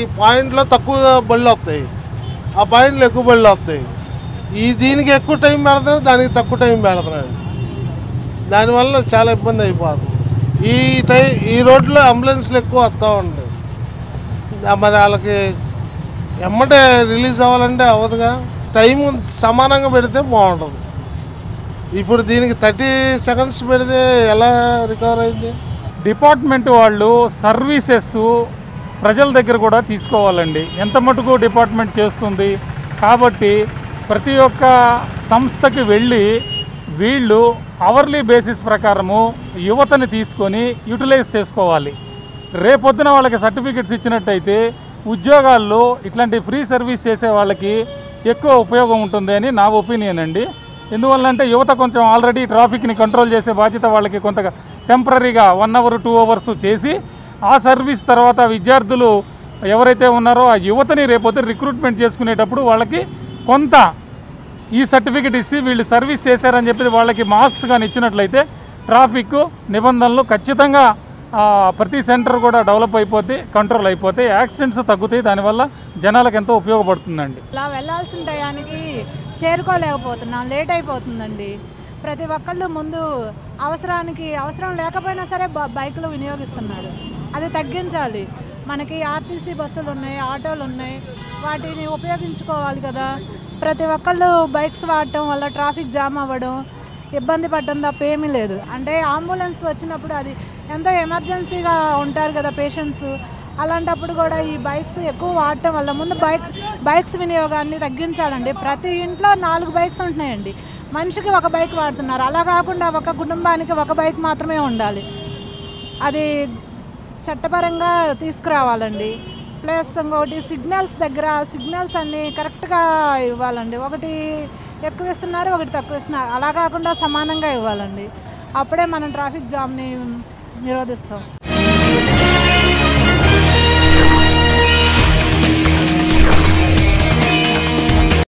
పాయింట్లో తక్కువ బళ్ళు వస్తాయి ఆ పాయింట్లో ఎక్కువ బళ్ళు వస్తాయి ఈ దీనికి ఎక్కువ టైం పెడుతున్నాడు దానికి తక్కువ టైం పెడుతున్నాడు దానివల్ల చాలా ఇబ్బంది అయిపోతుంది ఈ టై ఈ రోడ్లో అంబులెన్స్లు ఎక్కువ వస్తూ ఉంటాయి ఆ మరి వాళ్ళకి ఎమ్మటే రిలీజ్ అవ్వాలంటే అవ్వదుగా టైం సమానంగా పెడితే బాగుంటుంది ఇప్పుడు దీనికి థర్టీ సెకండ్స్ పెడితే ఎలా రికవర్ అయింది డిపార్ట్మెంట్ వాళ్ళు సర్వీసెస్ ప్రజల దగ్గర కూడా తీసుకోవాలండి ఎంత మటుకు డిపార్ట్మెంట్ చేస్తుంది కాబట్టి ప్రతి ఒక్క సంస్థకి వెళ్ళి వీళ్ళు అవర్లీ బేసిస్ ప్రకారము యువతని తీసుకొని యూటిలైజ్ చేసుకోవాలి రేపొద్దున వాళ్ళకి సర్టిఫికెట్స్ ఇచ్చినట్టయితే ఉద్యోగాల్లో ఇట్లాంటి ఫ్రీ సర్వీస్ చేసే వాళ్ళకి ఎక్కువ ఉపయోగం ఉంటుంది అని నా ఒపీనియన్ అండి ఎందువల్లంటే యువత కొంచెం ఆల్రెడీ ట్రాఫిక్ని కంట్రోల్ చేసే బాధ్యత వాళ్ళకి కొంత టెంపరీగా వన్ అవర్ టూ అవర్స్ చేసి ఆ సర్వీస్ తర్వాత విద్యార్థులు ఎవరైతే ఉన్నారో ఆ యువతని రేపొద్దు రిక్రూట్మెంట్ చేసుకునేటప్పుడు వాళ్ళకి కొంత ఈ సర్టిఫికెట్ ఇచ్చి వీళ్ళు సర్వీస్ చేశారని చెప్పి వాళ్ళకి మార్క్స్ కానీ ఇచ్చినట్లయితే ట్రాఫిక్ నిబంధనలు ఖచ్చితంగా ఆ, ప్రతి సెంటర్ కూడా డెవలప్ అయిపోతే కంట్రోల్ అయిపోతే యాక్సిడెంట్స్ తగ్గుతాయి దానివల్ల జనాలకు ఎంతో ఉపయోగపడుతుందండి అలా వెళ్ళాల్సిన టయానికి చేరుకోలేకపోతున్నాం లేట్ అయిపోతుందండి ప్రతి ఒక్కళ్ళు ముందు అవసరానికి అవసరం లేకపోయినా సరే బ- బైకులు వినియోగిస్తున్నారు అది తగ్గించాలి మనకి ఆర్టీసీ బస్సులు ఉన్నాయి ఆటోలు ఉన్నాయి వాటిని ఉపయోగించుకోవాలి కదా ప్రతి ఒక్కళ్ళు బైక్స్ వాడటం వల్ల ట్రాఫిక్ జామ్ అవ్వడం ఇబ్బంది పడడం తప్ప ఏమీ లేదు అంటే అంబులెన్స్ వచ్చినప్పుడు అది ఎంతో ఎమర్జెన్సీగా ఉంటారు కదా పేషెంట్స్ అలాంటప్పుడు కూడా ఈ బైక్స్ ఎక్కువ వాడటం వల్ల ముందు బైక్ బైక్స్ వినియోగాన్ని తగ్గించాలండి ప్రతి ఇంట్లో నాలుగు బైక్స్ ఉంటున్నాయండి మనిషికి ఒక బైక్ వాడుతున్నారు అలా కాకుండా ఒక కుటుంబానికి ఒక బైక్ మాత్రమే ఉండాలి అది చట్టపరంగా తీసుకురావాలండి ప్లస్ ఇంకొకటి సిగ్నల్స్ దగ్గర సిగ్నల్స్ అన్నీ కరెక్ట్గా ఇవ్వాలండి ఒకటి ఎక్కువ ఇస్తున్నారు ఒకటి తక్కువ ఇస్తున్నారు అలా కాకుండా సమానంగా ఇవ్వాలండి అప్పుడే మనం ట్రాఫిక్ జామ్ని నిరోధిస్తాం